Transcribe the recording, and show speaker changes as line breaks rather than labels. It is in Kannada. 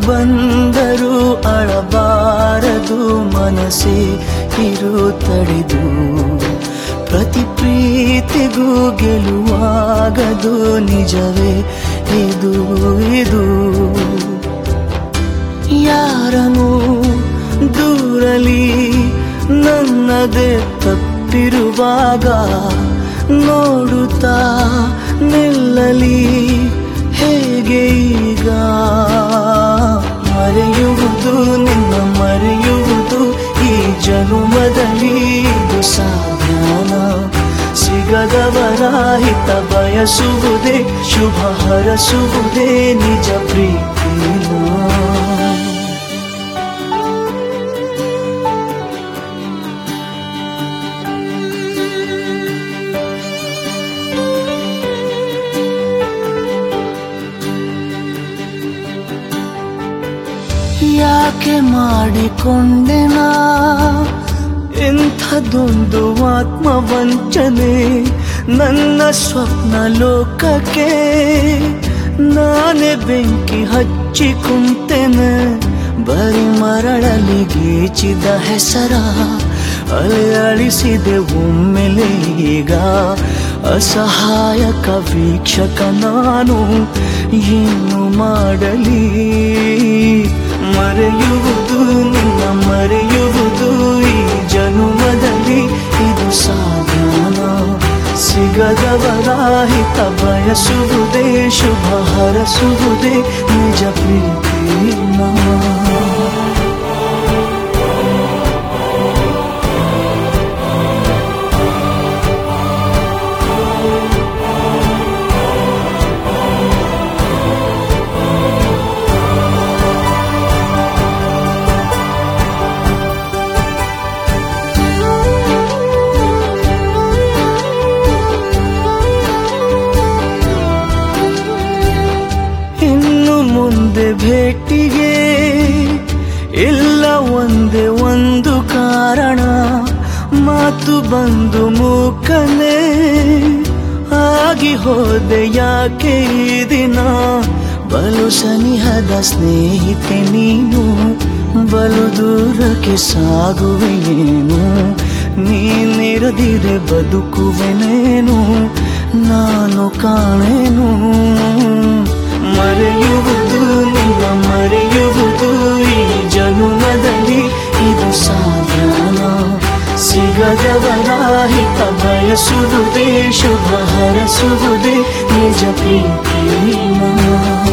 ಬಂದರೂ ಅಳಬಾರದು ಮನಸ್ಸೇ ಇರು ತಡೆದು ಪ್ರತಿ ಪ್ರೀತಿಗೂ ಗೆಲುವಾಗದು ನಿಜವೇ ಇದು ಇದು ಯಾರನು ದೂರಲಿ ನನ್ನದೇ ತಪ್ಪಿರುವಾಗ ನೋಡುತ್ತಾ ನಿಲ್ಲಲಿ ಹೇಗೆ ಈಗ ಮರೆಯುವುದು ನಿನ್ನ ಮರೆಯುವುದು ಈ ಜನುಮದಲ್ಲಿ ಇದು ಸಾಧ್ಯನ ಸಿಗದವರ ಹಿತ ಬಯಸುವುದೇ ಶುಭ ಹರಸುವುದೇ ನಿಜ ಪ್ರೀತಿನ ಯಾಕೆ ಮಾಡಿಕೊಂಡೆನಾ ಎಂಥದೊಂದು ಆತ್ಮವಂಚನೆ ನನ್ನ ಸ್ವಪ್ನ ಲೋಕಕ್ಕೆ ನಾನೇ ಬೆಂಕಿ ಹಚ್ಚಿ ಕುಂತೆನೆ ಬರಿ ಮರಳಲಿ ಗೀಚಿದ ಹೆಸರ ಅಲೆ ಅಳಿಸಿದೆ ಒಮ್ಮೆಲೆ ಈಗ ಅಸಹಾಯಕ ವೀಕ್ಷಕ ನಾನು ಏನು ಮಾಡಲಿ ಮರೆಯುವುದು ನಿನ್ನ ಮರೆಯುವುದು ಈ ಜನುಮದಲ್ಲಿ ಇದು ಸಾಧನ ಸಿಗದವರ ಹಿತ ಬಯಸುವುದೇ ಶುಭ ಹರಸುವುದೇ ನಿಜ ಪ್ರೀತಿನ ಇನ್ನು ಮುಂದೆ ಭೇಟಿಗೆ ಇಲ್ಲ ಒಂದೇ ಒಂದು ಕಾರಣ ಮಾತು ಬಂದು ಮೂಕನೆ ಆಗಿ ಹೋದೆ ಯಾಕೆ ಈ ದಿನ ಬಲು ಸನಿಹದ ಸ್ನೇಹಿತೆ ನೀನು ಬಲು ದೂರಕ್ಕೆ ಸಾಗುವೆಯೇನು ನೀನಿರದಿರೆ ಬದುಕುವೆನೇನು ನಾನು ಕಾಣೆನು ಮರೆಯುವುದು ನಿನ್ನ ಮರೆಯುವುದು ಈ ಜನುಮದಲ್ಲಿ ಇದು ಸಾಧನ ಸಿಗದವರ ಹಿತ ಬಯಸುವುದೇ ಶುಭ ಹರಸುವುದೇ ನಿಜ ಪ್ರೀತಿನ